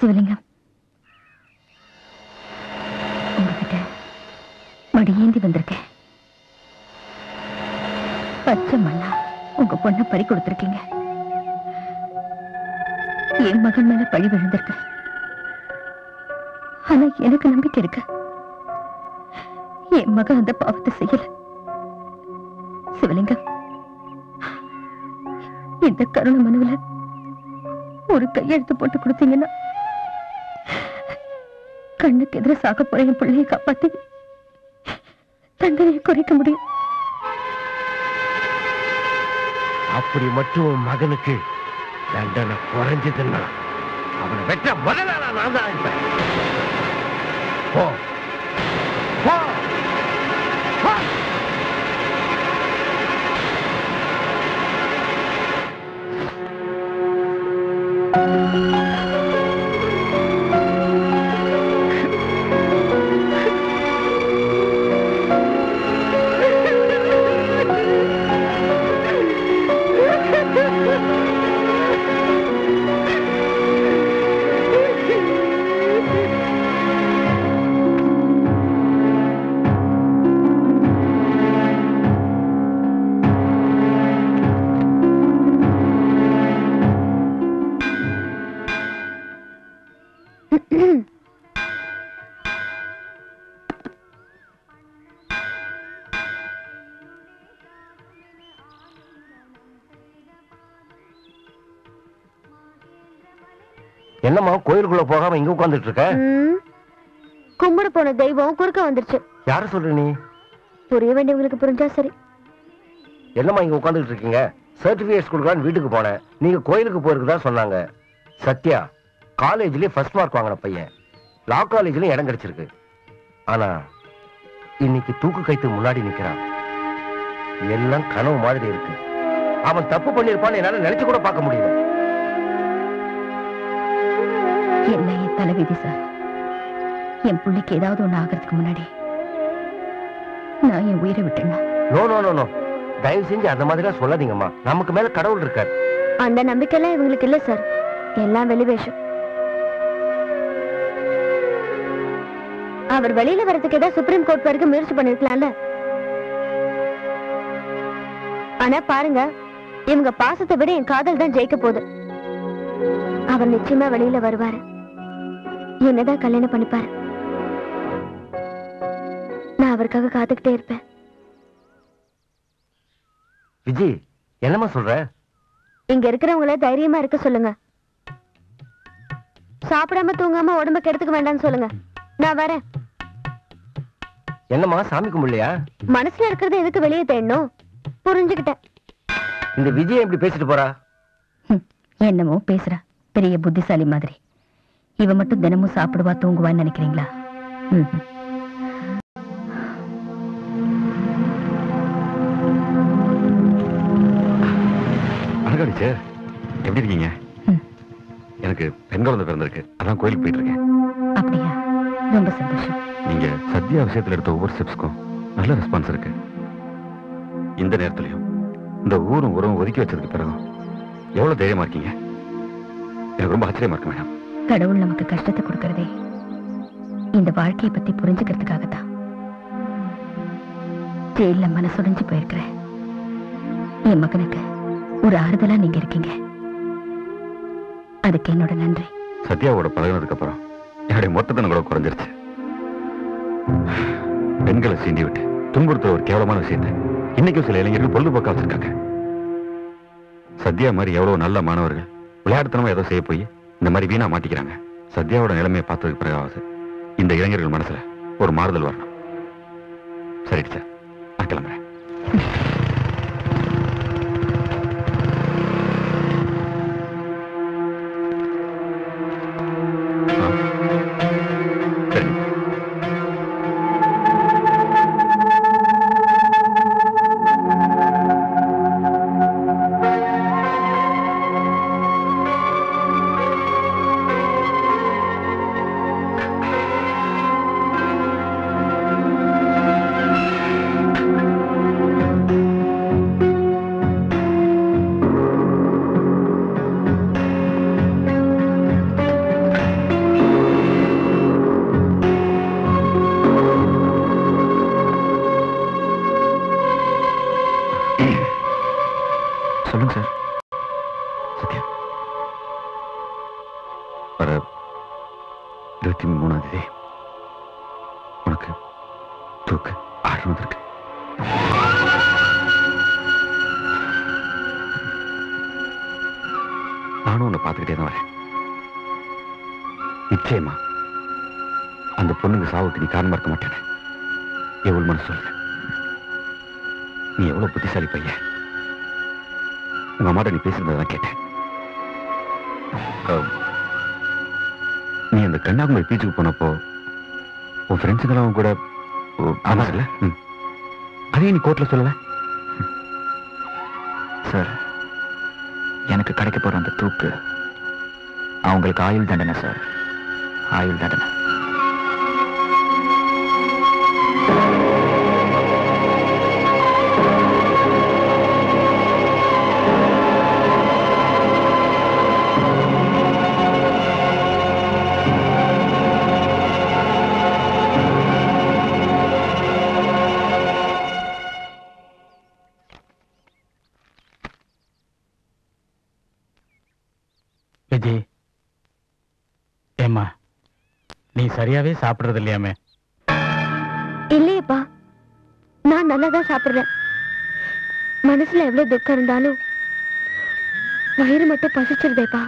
சிவலிங்கம் உங்ககிட்ட மடியேந்தி வந்திருக்கேன் பச்சை மண்ணா உங்க பொண்ணை பறி கொடுத்திருக்கீங்க என் மகன் மேல பழி விழுந்திருக்கு ஆனா எனக்கு நம்பிக்கை இருக்கு என் மகன் அந்த பாவத்தை செய்யல சிவலிங்கம் இந்த கருண மனுவில ஒரு கையெழுத்து போட்டு கொடுத்தீங்கன்னா கண்ணுக்கு எதிர சாக்க போற என் பிள்ளையை காப்பாத்தி தண்டனையை குறைக்க முடியும் அப்படி மட்டும் உன் மகனுக்கு தண்டனை குறைஞ்சதுன்னா அவனை வெட்ட முதல்ல நான் தான் இருப்பேன் போ போ போ என்னம்மா கோயிலுக்குள்ள போகாம இங்க உட்கார்ந்துட்டு இருக்க ம். கும்பிட போன தெய்வம் குறுக்க வந்துருச்சு யார சொல்ற நீ புரிய வேண்டியவங்களுக்கு புரிஞ்சா சரி என்னம்மா இங்க உட்கார்ந்துட்டு இருக்கீங்க சர்டிபிகேட்ஸ் கொடுக்கலான்னு வீட்டுக்கு போனேன் நீங்க கோயிலுக்கு போயிருக்குதா சொன்னாங்க சத்யா காலேஜ்லயே ஃபர்ஸ்ட் மார்க் வாங்கின பையன் லா காலேஜ்லயும் இடம் கிடைச்சிருக்கு ஆனா இன்னைக்கு தூக்கு கைத்து முன்னாடி நிக்கிறான் எல்லாம் கனவு மாதிரி இருக்கு அவன் தப்பு பண்ணிருப்பான்னு என்னால நினைச்சு கூட பார்க்க முடியல என்ன என் தலைவிதி சார் என் பிள்ளைக்கு ஏதாவது ஒண்ணு ஆகிறதுக்கு முன்னாடி நான் என் உயிரை விட்டுணும் நோ நோ நோ நோ தயவு செஞ்சு அந்த மாதிரிலாம் சொல்லாதீங்கம்மா நமக்கு மேல கடவுள் இருக்கார் அந்த நம்பிக்கையெல்லாம் இவங்களுக்கு இல்ல சார் எல்லாம் வெளி வேஷம் அவர் வெளியில வரதுக்கு ஏதாவது சுப்ரீம் கோர்ட் வரைக்கும் முயற்சி பண்ணிருக்கலாம்ல ஆனா பாருங்க இவங்க பாசத்தை விட என் காதல் தான் ஜெயிக்க போகுது அவர் நிச்சயமா வெளியில வருவாரு என்னதான் கல்யாணம் பண்ணிப்பாரு நான் அவருக்காக காத்துக்கிட்டே இருப்பேன் விஜய் என்னம்மா சொல்ற இங்க இருக்கிறவங்கள தைரியமா இருக்க சொல்லுங்க சாப்பிடாம தூங்காம உடம்ப கெடுத்துக்க வேண்டாம்னு சொல்லுங்க நான் வரேன் என்னம்மா சாமி கும்பிடலையா மனசுல இருக்கிறது எதுக்கு வெளியே தேடணும் புரிஞ்சுக்கிட்டேன் இந்த விஜய் எப்படி பேசிட்டு போறா ஹம், என்னமோ பேசுறா பெரிய புத்திசாலி மாதிரி இவ மட்டும் தினமும் சாப்பிடுவா தூங்குவான்னு நினைக்கிறீங்களா ம்ஹும். வணக்கம் டீச்சர் எப்படி இருக்கீங்க ம். எனக்கு பெண் குழந்தை பிறந்திருக்கு அதான் கோயிலுக்கு போயிட்டு இருக்கேன் அப்படியா ரொம்ப சந்தோஷம் நீங்க சத்யா விஷயத்துல எடுத்த ஒவ்வொரு ஸ்டெப்ஸ்க்கும் நல்ல ரெஸ்பான்ஸ் இருக்கு இந்த நேரத்துலயும் இந்த ஊரும் உறவும் ஒதுக்கி வச்சதுக்கு பிறகும் எவ்வளவு தைரியமா இருக்கீங்க எனக்கு ரொம்ப ஆச்சரியமா இருக்கு மேடம் கடவுள் நமக்கு கஷ்டத்தை கொடுக்கறதே இந்த வாழ்க்கையை பத்தி புரிஞ்சுக்கிறதுக்காகத்தான் ஜெயில மனசுடைஞ்சு போயிருக்கிறேன் என் மகனுக்கு ஒரு ஆறுதலா நீங்க இருக்கீங்க அதுக்கு என்னோட நன்றி சத்யாவோட பழகுனதுக்கு அப்புறம் என்னுடைய மொத்தத்தனம் கூட குறைஞ்சிருச்சு பெண்களை சீண்டி விட்டு துன்புறுத்துற ஒரு கேவலமான விஷயத்தை இன்னைக்கும் சில இளைஞர்கள் பொழுதுபோக்கா வச்சிருக்காங்க சத்யா மாதிரி எவ்வளவு நல்ல மாணவர்கள் விளையாட்டுத்தனமா ஏதோ செய்ய போய் இந்த மாதிரி வீணா மாட்டிக்கிறாங்க சத்யாவோட நிலைமையை பார்த்ததுக்கு பிறகாவது இந்த இளைஞர்கள் மனசுல ஒரு மாறுதல் வரணும் சரி சார் நான் கிளம்புறேன் ஆ. சரிங்க ஆ வர இருபத்தி மூணாம் தேதி உனக்கு தூக்கு ஆர்டர் வந்திருக்கு நானும் உன்னை பார்த்துக்கிட்டே தான் வரேன் நிச்சயமா அந்த பொண்ணுங்க சாவுக்கு நீ காரணமா இருக்க மாட்டேன்னு எவ்வளவு மனசு சொல்லுங்க நீ எவ்வளவு புத்திசாலி பையன் உங்க அம்மாட்ட நீ பேசுறதான் கேட்டேன் அஹ், நீ அந்த கன்னியாகுமரி பீச்சுக்கு போனப்போ உன் ஃப்ரெண்ட்ஸுங்களாம் கூட ஆமா இல்ல அதே நீ கோர்ட்ல சொல்லல சார் எனக்கு கிடைக்க போற அந்த தூக்கு அவங்களுக்கு ஆயுள் தண்டனை சார் ஆயுள் தண்டனை விஜய் ஏம்மா நீ சரியாவே சாப்பிடுறது இல்லையாமே இல்லையேப்பா நான் நல்லா தான் சாப்பிடுறேன் மனசுல எவ்வளவு துக்கம் இருந்தாலும் வயிறு மட்டும் பசிச்சிருதேப்பா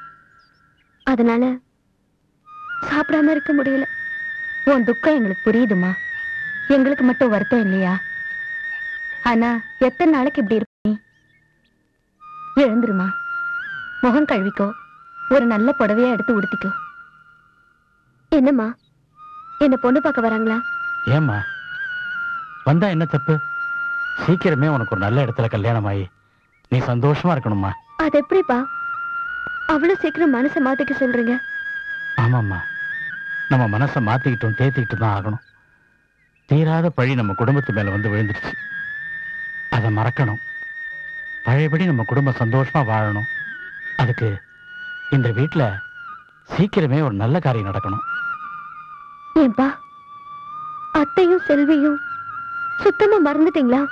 அதனால சாப்பிடாம இருக்க முடியல உன் துக்கம் எங்களுக்கு புரியுதுமா எங்களுக்கு மட்டும் வருத்தம் இல்லையா ஆனா எத்தனை நாளைக்கு இப்படி இருப்ப நீ எழுந்துருமா முகம் கழுவிக்கோ ஒரு நல்ல புடவையா எடுத்து உடுத்திக்கோ என்னம்மா என்ன பொண்ணு பார்க்க வராங்களா ஏம்மா வந்தா என்ன தப்பு சீக்கிரமே உனக்கு ஒரு நல்ல இடத்துல கல்யாணம் ஆகி நீ சந்தோஷமா இருக்கணும்மா அது எப்படிப்பா அவ்வளவு சீக்கிரம் மனசை மாத்திக்க சொல்றீங்க ஆமாம்மா நம்ம மனசை மாத்திக்கிட்டும் தேத்திக்கிட்டு தான் ஆகணும் தீராத பழி நம்ம குடும்பத்து மேல வந்து விழுந்துடுச்சு அதை மறக்கணும் பழையபடி நம்ம குடும்பம் சந்தோஷமா வாழணும் அதுக்கு இந்த வீட்டுல சீக்கிரமே ஒரு நல்ல காரியம் நடக்கணும் ஏன்பா அத்தையும் செல்வியும் சுத்தமா மறந்துட்டீங்களா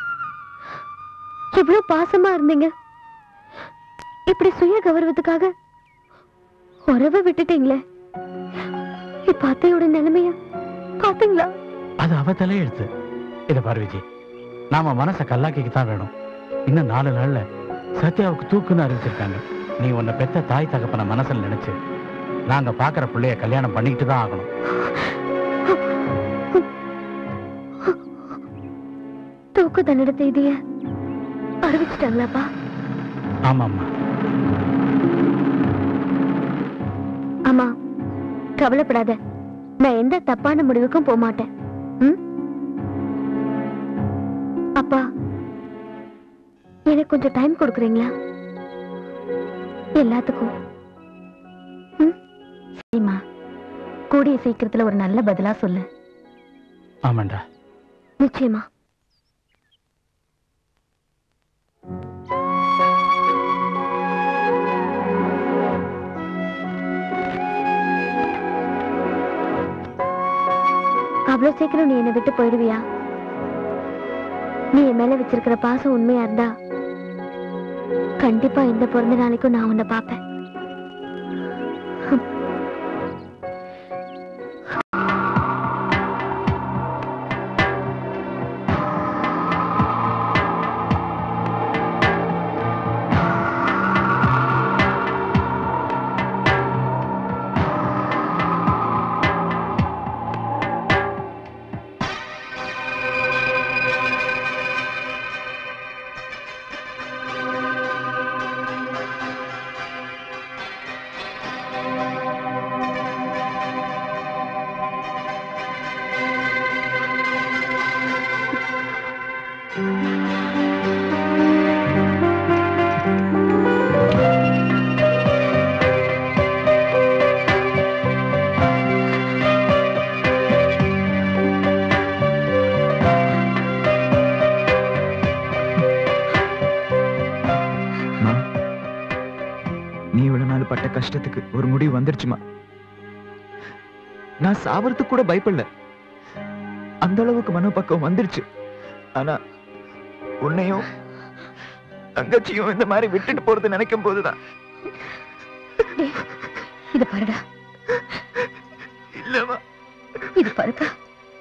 இவ்வளவு பாசமா இருந்தீங்க இப்படி சுய கௌரவத்துக்காக உறவை விட்டுட்டீங்களே இப்ப அத்தையோட நிலைமைய பாத்தீங்களா அது அவ தலையெழுத்து இதை பாரு விஜய் நாம மனசை கல்லாக்கிக்கு தான் வேணும் இன்னும் நாலு நாள்ல சத்யாவுக்கு தூக்குன்னு அறிவிச்சிருக்காங்க நீ உன்னை பெத்த தாய் தகப்பன மனசுல நினைச்சு நாங்க பாக்குற பிள்ளைய கல்யாணம் பண்ணிக்கிட்டு தான் ஆகணும் தூக்கு தண்டனை தேதிய அறிவிச்சிட்டாங்களாப்பா ஆமாம்மா ஆமா கவலைப்படாத நான் எந்த தப்பான முடிவுக்கும் போக மாட்டேன் ம்? அப்பா எனக்கு கொஞ்சம் டைம் கொடுக்குறீங்களா எல்லாத்துக்கும் சரிம்மா கூடிய சீக்கிரத்துல ஒரு நல்ல பதிலா சொல்லு ஆமாண்டா நிச்சயமா அவ்வளவு சீக்கிரம் நீ என்னை விட்டு போயிடுவியா நீ என் மேல வச்சிருக்கிற பாசம் உண்மையா இருந்தா கண்டிப்பா இந்த பிறந்த நாளைக்கும் நான் உன்னை பார்ப்பேன் அம்மா, நீ இவ்வளவு நாள் பட்ட கஷ்டத்துக்கு ஒரு முடிவு வந்துருச்சுமா நான் சாவறதுக்கு கூட பயப்படல அந்த அளவுக்கு மனப்பக்குவம் வந்துருச்சு ஆனா உன்னையும் தங்கச்சியும் இந்த மாதிரி விட்டுட்டு போறது நினைக்கும் போதுதான் இது பாருடா இல்லம்மா இது பாருப்பா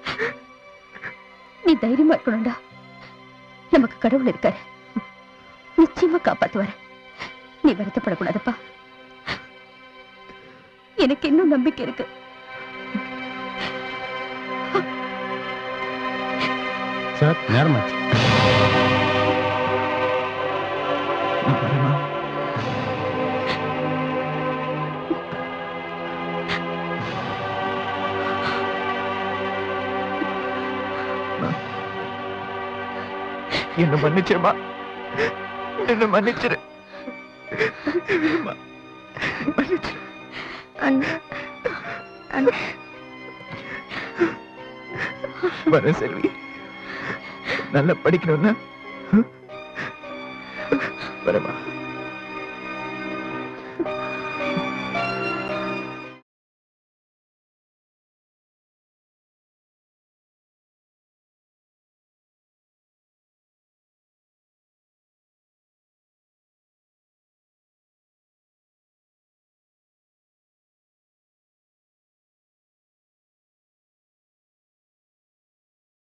நீ தைரியமா இருக்கணும்டா நமக்கு கடவுள் இருக்காரு நிச்சயமா காப்பாத்துவாரு நீ வருத்தப்படக்கூடாதுப்பா எனக்கு இன்னும் நம்பிக்கை இருக்கு சார் நேரமாச்சு நான் வரேம்மா என்ன மன்னிச்சிருமா என்ன மன்னிச்சிரு அம்மா, மன்னிச்சிரு வரேன் செல்வி நல்லா படிக்கணும்னா வரேம்மா